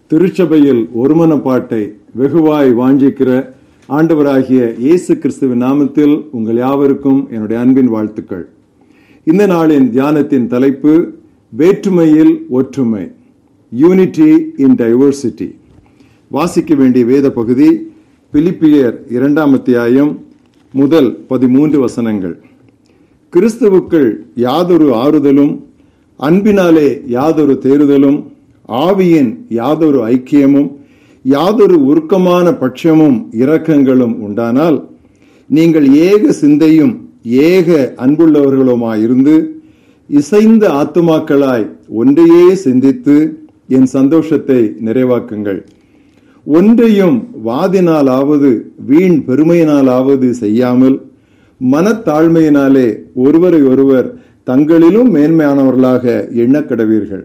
திருச்சபையில் ஒருமனப்பாட்டை வெகுவாய் வாஞ்சிக்கிற ஆண்டவராகிய இயேசு கிறிஸ்துவின் நாமத்தில் உங்கள் யாவருக்கும் என்னுடைய அன்பின் வாழ்த்துக்கள் இந்த நாளின் தியானத்தின் தலைப்பு வேற்றுமையில் ஒற்றுமை யூனிட்டி இன் டைவர்சிட்டி வாசிக்க வேண்டிய வேத பகுதி பிலிப்பியர் இரண்டாம் அத்தியாயம் முதல் பதிமூன்று வசனங்கள் கிறிஸ்துவுக்குள் யாதொரு ஆறுதலும் அன்பினாலே யாதொரு தேறுதலும் ஆவியின் யாதொரு ஐக்கியமும் யாதொரு உருக்கமான பட்சமும் இரக்கங்களும் உண்டானால் நீங்கள் ஏக சிந்தையும் ஏக அன்புள்ளவர்களுமாயிருந்து இசைந்த ஆத்துமாக்களாய் ஒன்றையே சிந்தித்து என் சந்தோஷத்தை நிறைவாக்குங்கள் ஒன்றையும் வாதினாலாவது வீண் பெருமையினாலாவது செய்யாமல் மனத்தாழ்மையினாலே ஒருவரை ஒருவர் தங்களிலும் மேன்மையானவர்களாக எண்ணக்கடவீர்கள்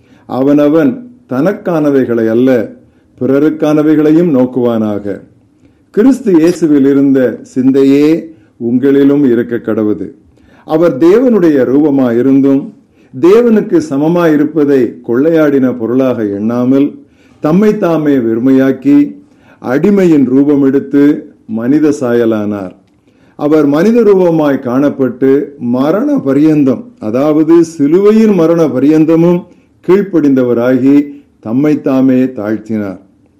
அவனவன் தனக்கானவைகளை அல்ல பிறருக்கானவைகளையும் நோக்குவானாக கிறிஸ்து இயேசுவில் இருந்த சிந்தையே உங்களிலும் இருக்க கடவுது அவர் தேவனுடைய ரூபமாயிருந்தும் தேவனுக்கு சமமாயிருப்பதை கொள்ளையாடின பொருளாக எண்ணாமல் தம்மை தாமே வெறுமையாக்கி அடிமையின் ரூபம் எடுத்து மனித சாயலானார் அவர் மனித ரூபமாய் காணப்பட்டு மரண பரியந்தம் அதாவது சிலுவையின் மரண பரியந்தமும் கீழ்ப்படிந்தவராகி தம்மை தாமே தாழ்த்தினார்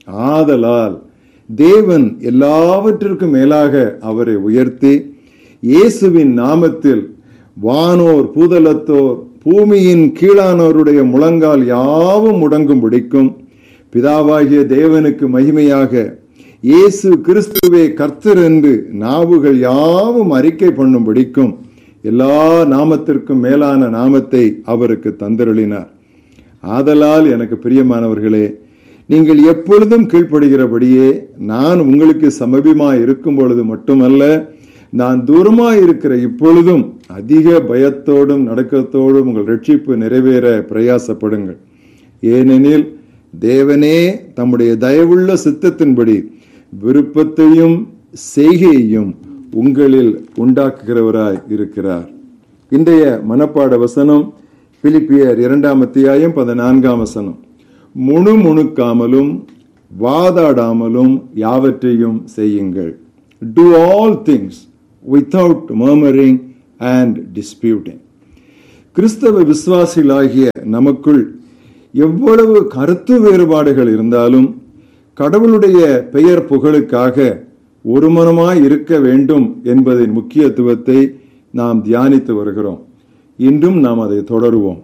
ஆதலால் தேவன் எல்லாவற்றிற்கும் மேலாக அவரை உயர்த்தி இயேசுவின் நாமத்தில் வானோர் பூதலத்தோர் பூமியின் கீழானோருடைய முழங்கால் யாவும் முடங்கும் பிடிக்கும் பிதாவாகிய தேவனுக்கு மகிமையாக இயேசு கிறிஸ்துவே கர்த்தர் என்று நாவுகள் யாவும் அறிக்கை பண்ணும் பிடிக்கும் எல்லா நாமத்திற்கும் மேலான நாமத்தை அவருக்கு தந்தருளினார் ஆதலால் எனக்கு பிரியமானவர்களே நீங்கள் எப்பொழுதும் கீழ்ப்படுகிறபடியே நான் உங்களுக்கு சமீபமாய் இருக்கும் பொழுது மட்டுமல்ல நான் தூரமாய் இருக்கிற இப்பொழுதும் அதிக பயத்தோடும் நடக்கத்தோடும் உங்கள் ரட்சிப்பு நிறைவேற பிரயாசப்படுங்கள் ஏனெனில் தேவனே தம்முடைய தயவுள்ள சித்தத்தின்படி விருப்பத்தையும் செய்கையையும் உங்களில் உண்டாக்குகிறவராய் இருக்கிறார் இன்றைய மனப்பாட வசனம் பிலிப்பியர் இரண்டாம் அத்தியாயம் பதினான்காம் வசனம் முணுமுணுக்காமலும் வாதாடாமலும் யாவற்றையும் செய்யுங்கள் do all things without murmuring and disputing கிறிஸ்தவ விசுவாசிகளாகிய நமக்குள் எவ்வளவு கருத்து வேறுபாடுகள் இருந்தாலும் கடவுளுடைய பெயர் புகழுக்காக ஒருமனமாய் இருக்க வேண்டும் என்பதின் முக்கியத்துவத்தை நாம் தியானித்து வருகிறோம் இன்றும் நாம் அதை தொடருவோம்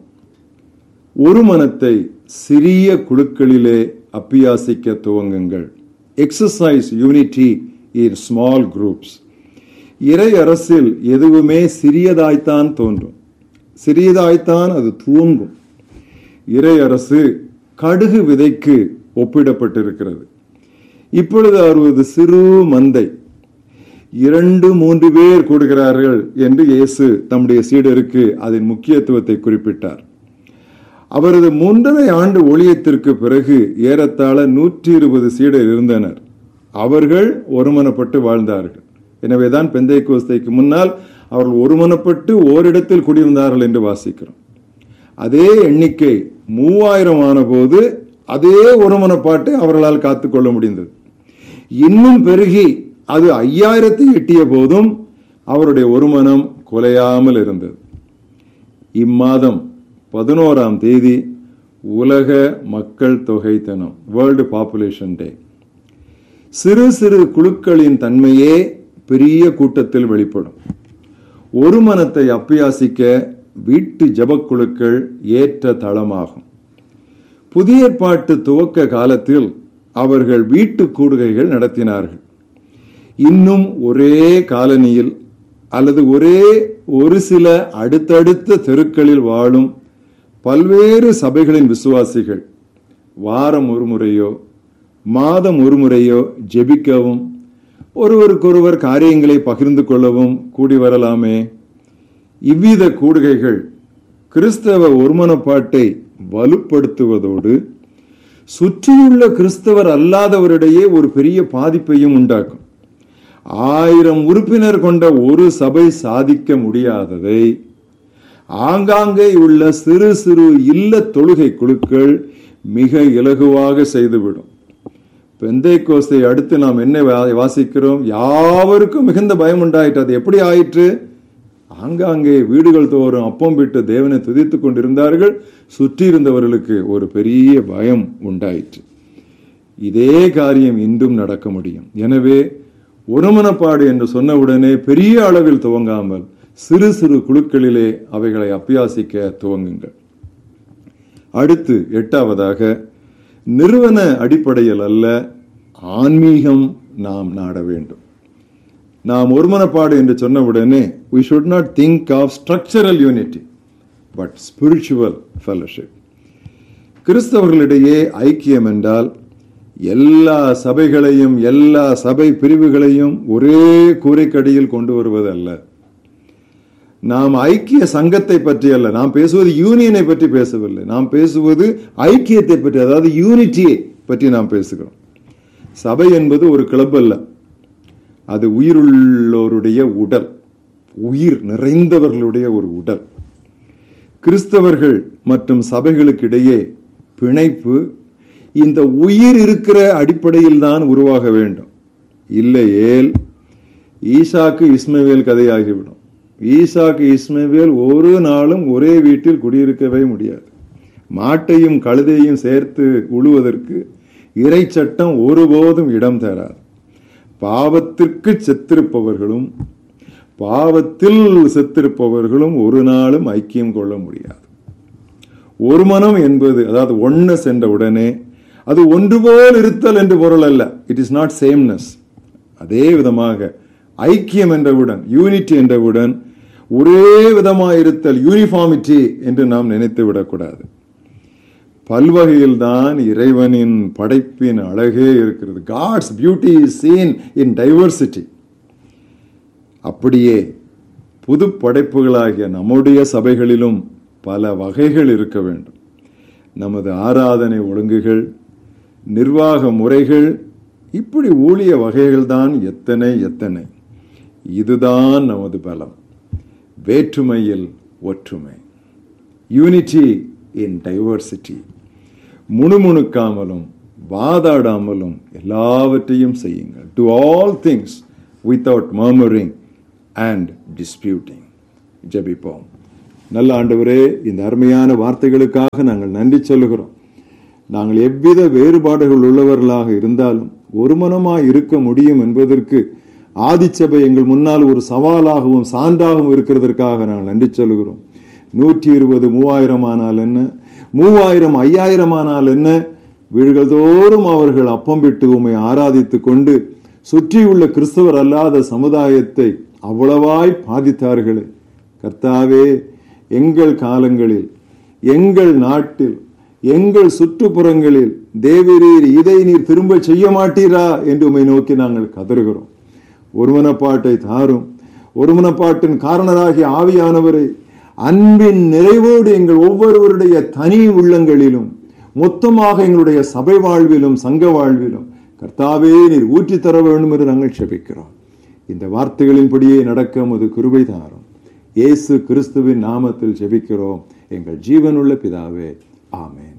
ஒரு மனத்தை சிறிய குழுக்களிலே அப்பியாசிக்க துவங்குங்கள் exercise unity in small groups இறை அரசில் எதுவுமே சிறியதாய்த்தான் தோன்றும் சிறியதாய்த்தான் அது தூங்கும் இறை அரசு கடுகு விதைக்கு ஒப்பிடப்பட்டிருக்கிறது இப்பொழுது அறுபது சிறு மந்தை இரண்டு மூன்று பேர் கூடுகிறார்கள் என்று இயேசு தம்முடைய சீடருக்கு அதன் முக்கியத்துவத்தை குறிப்பிட்டார் அவரது மூன்றரை ஆண்டு ஊழியத்திற்கு பிறகு ஏறத்தாழ நூற்றி இருபது சீடர் இருந்தனர் அவர்கள் ஒருமனப்பட்டு வாழ்ந்தார்கள் எனவேதான் பெந்தை கோஸ்தைக்கு முன்னால் அவர்கள் ஒருமனப்பட்டு ஓரிடத்தில் குடியிருந்தார்கள் என்று வாசிக்கிறோம் அதே எண்ணிக்கை மூவாயிரம் ஆன போது அதே ஒருமனப்பாட்டை அவர்களால் காத்துக்கொள்ள முடிந்தது இன்னும் பெருகி அது ஐயாயிரத்தை எட்டிய போதும் அவருடைய ஒருமனம் குலையாமல் இருந்தது இம்மாதம் பதினோராம் தேதி உலக மக்கள் தொகை தினம் வேர்ல்டு பாப்புலேஷன் டே சிறு சிறு குழுக்களின் தன்மையே பெரிய கூட்டத்தில் வெளிப்படும் ஒரு மனத்தை அப்பியாசிக்க வீட்டு ஜபக்குழுக்கள் ஏற்ற தளமாகும் புதிய பாட்டு துவக்க காலத்தில் அவர்கள் வீட்டு கூடுகைகள் நடத்தினார்கள் இன்னும் ஒரே காலனியில் அல்லது ஒரே ஒரு சில அடுத்தடுத்த தெருக்களில் வாழும் பல்வேறு சபைகளின் விசுவாசிகள் வாரம் ஒரு முறையோ மாதம் ஒரு முறையோ ஜெபிக்கவும் ஒருவருக்கொருவர் காரியங்களை பகிர்ந்து கொள்ளவும் கூடி வரலாமே இவ்வித கூடுகைகள் கிறிஸ்தவ ஒருமனப்பாட்டை வலுப்படுத்துவதோடு சுற்றியுள்ள கிறிஸ்தவர் அல்லாதவரிடையே ஒரு பெரிய பாதிப்பையும் உண்டாக்கும் ஆயிரம் உறுப்பினர் கொண்ட ஒரு சபை சாதிக்க முடியாததை ஆங்காங்கே உள்ள சிறு சிறு இல்ல தொழுகை குழுக்கள் மிக இலகுவாக செய்துவிடும் பெந்தை கோஸ்தை அடுத்து நாம் என்ன வா- வாசிக்கிறோம் யாவருக்கும் மிகுந்த பயம் உண்டாயிற்று அது எப்படி ஆயிற்று ஆங்காங்கே வீடுகள் தோறும் அப்பம் விட்டு தேவனை துதித்துக் கொண்டிருந்தார்கள் சுற்றி இருந்தவர்களுக்கு ஒரு பெரிய பயம் உண்டாயிற்று இதே காரியம் இன்றும் நடக்க முடியும் எனவே ஒருமனப்பாடு என்று சொன்னவுடனே பெரிய அளவில் துவங்காமல் சிறு சிறு குழுக்களிலே அவைகளை அபியாசிக்க துவங்குங்கள் அடுத்து எட்டாவதாக நிறுவன அடிப்படையில் அல்ல ஆன்மீகம் நாம் நாட வேண்டும் நாம் ஒருமனப்பாடு என்று சொன்னவுடனே we should not think of structural unity but spiritual fellowship கிறிஸ்தவர்களிடையே ஐக்கியம் என்றால் எல்லா சபைகளையும் எல்லா சபை பிரிவுகளையும் ஒரே கூரைக்கடியில் கொண்டு வருவது அல்ல நாம் ஐக்கிய சங்கத்தை பற்றி அல்ல நாம் பேசுவது யூனியனை பற்றி பேசவில்லை நாம் பேசுவது ஐக்கியத்தை பற்றி அதாவது யூனிட்டியை பற்றி நாம் பேசுகிறோம் சபை என்பது ஒரு கிளப் அல்ல அது உயிருள்ளோருடைய உடல் உயிர் நிறைந்தவர்களுடைய ஒரு உடல் கிறிஸ்தவர்கள் மற்றும் சபைகளுக்கு இடையே பிணைப்பு இந்த உயிர் இருக்கிற அடிப்படையில் தான் உருவாக வேண்டும் இல்லையேல் ஈசாக்கு இஸ்மவேல் கதையாகிவிடும் ஈசாக்கு இஸ்மவேல் ஒரு நாளும் ஒரே வீட்டில் குடியிருக்கவே முடியாது மாட்டையும் கழுதையும் சேர்த்து உழுவதற்கு இறை சட்டம் ஒருபோதும் இடம் தராது பாவத்திற்கு செத்திருப்பவர்களும் பாவத்தில் செத்திருப்பவர்களும் ஒரு நாளும் ஐக்கியம் கொள்ள முடியாது ஒரு மனம் என்பது அதாவது ஒன்னஸ் என்ற உடனே அது ஒன்று போல் இருத்தல் என்று பொருள் அல்ல இட் இஸ் நாட் சேம்னஸ் அதே விதமாக ஐக்கியம் என்றவுடன் யூனிட்டி என்றவுடன் ஒரே விதமாக இருத்தல் யூனிஃபார்மிட்டி என்று நாம் நினைத்து விடக்கூடாது பல்வகையில் தான் இறைவனின் படைப்பின் அழகே இருக்கிறது God's beauty is seen in diversity அப்படியே புது படைப்புகளாகிய நம்முடைய சபைகளிலும் பல வகைகள் இருக்க வேண்டும் நமது ஆராதனை ஒழுங்குகள் நிர்வாக முறைகள் இப்படி ஊழிய வகைகள் தான் எத்தனை எத்தனை இதுதான் நமது பலம் வேற்றுமையில் ஒற்றுமை யூனிட்டி இன் டைவர்சிட்டி முணுமுணுக்காமலும் வாதாடாமலும் எல்லாவற்றையும் செய்யுங்கள் do all things without murmuring and disputing ஜெபிப்போம் நல்ல ஆண்டவரே இந்த அருமையான வார்த்தைகளுக்காக நாங்கள் நன்றி சொல்லுகிறோம் நாங்கள் எவ்வித வேறுபாடுகள் உள்ளவர்களாக இருந்தாலும் ஒருமனமாய் இருக்க முடியும் என்பதற்கு ஆதிச்சபை எங்கள் முன்னால் ஒரு சவாலாகவும் சான்றாகவும் இருக்கிறதற்காக நாங்கள் நன்றி சொல்லுகிறோம் நூற்றி இருபது மூவாயிரம் ஆனால் என்ன மூவாயிரம் ஐயாயிரம் ஆனால் என்ன வீடுகள் தோறும் அவர்கள் அப்பம் விட்டு உம்மை ஆராதித்துக் கொண்டு சுற்றியுள்ள கிறிஸ்தவர் அல்லாத சமுதாயத்தை அவ்வளவாய் பாதித்தார்களே கர்த்தாவே எங்கள் காலங்களில் எங்கள் நாட்டில் எங்கள் சுற்றுப்புறங்களில் தேவரீர் இதை நீர் திரும்ப செய்ய மாட்டீரா என்று உம்மை நோக்கி நாங்கள் கதறுகிறோம் ஒருமனப்பாட்டை தாரும் ஒருமனப்பாட்டின் காரணராகிய ஆவியானவரை அன்பின் நிறைவோடு எங்கள் ஒவ்வொருவருடைய தனி உள்ளங்களிலும் மொத்தமாக எங்களுடைய சபை வாழ்விலும் சங்க வாழ்விலும் கர்த்தாவே நீர் ஊற்றி தர வேண்டும் என்று நாங்கள் செபிக்கிறோம் இந்த வார்த்தைகளின்படியே நடக்க உமது கிருபை தாரும் இயேசு கிறிஸ்துவின் நாமத்தில் ஜெபிக்கிறோம் எங்கள் ஜீவனுள்ள பிதாவே ஆமென்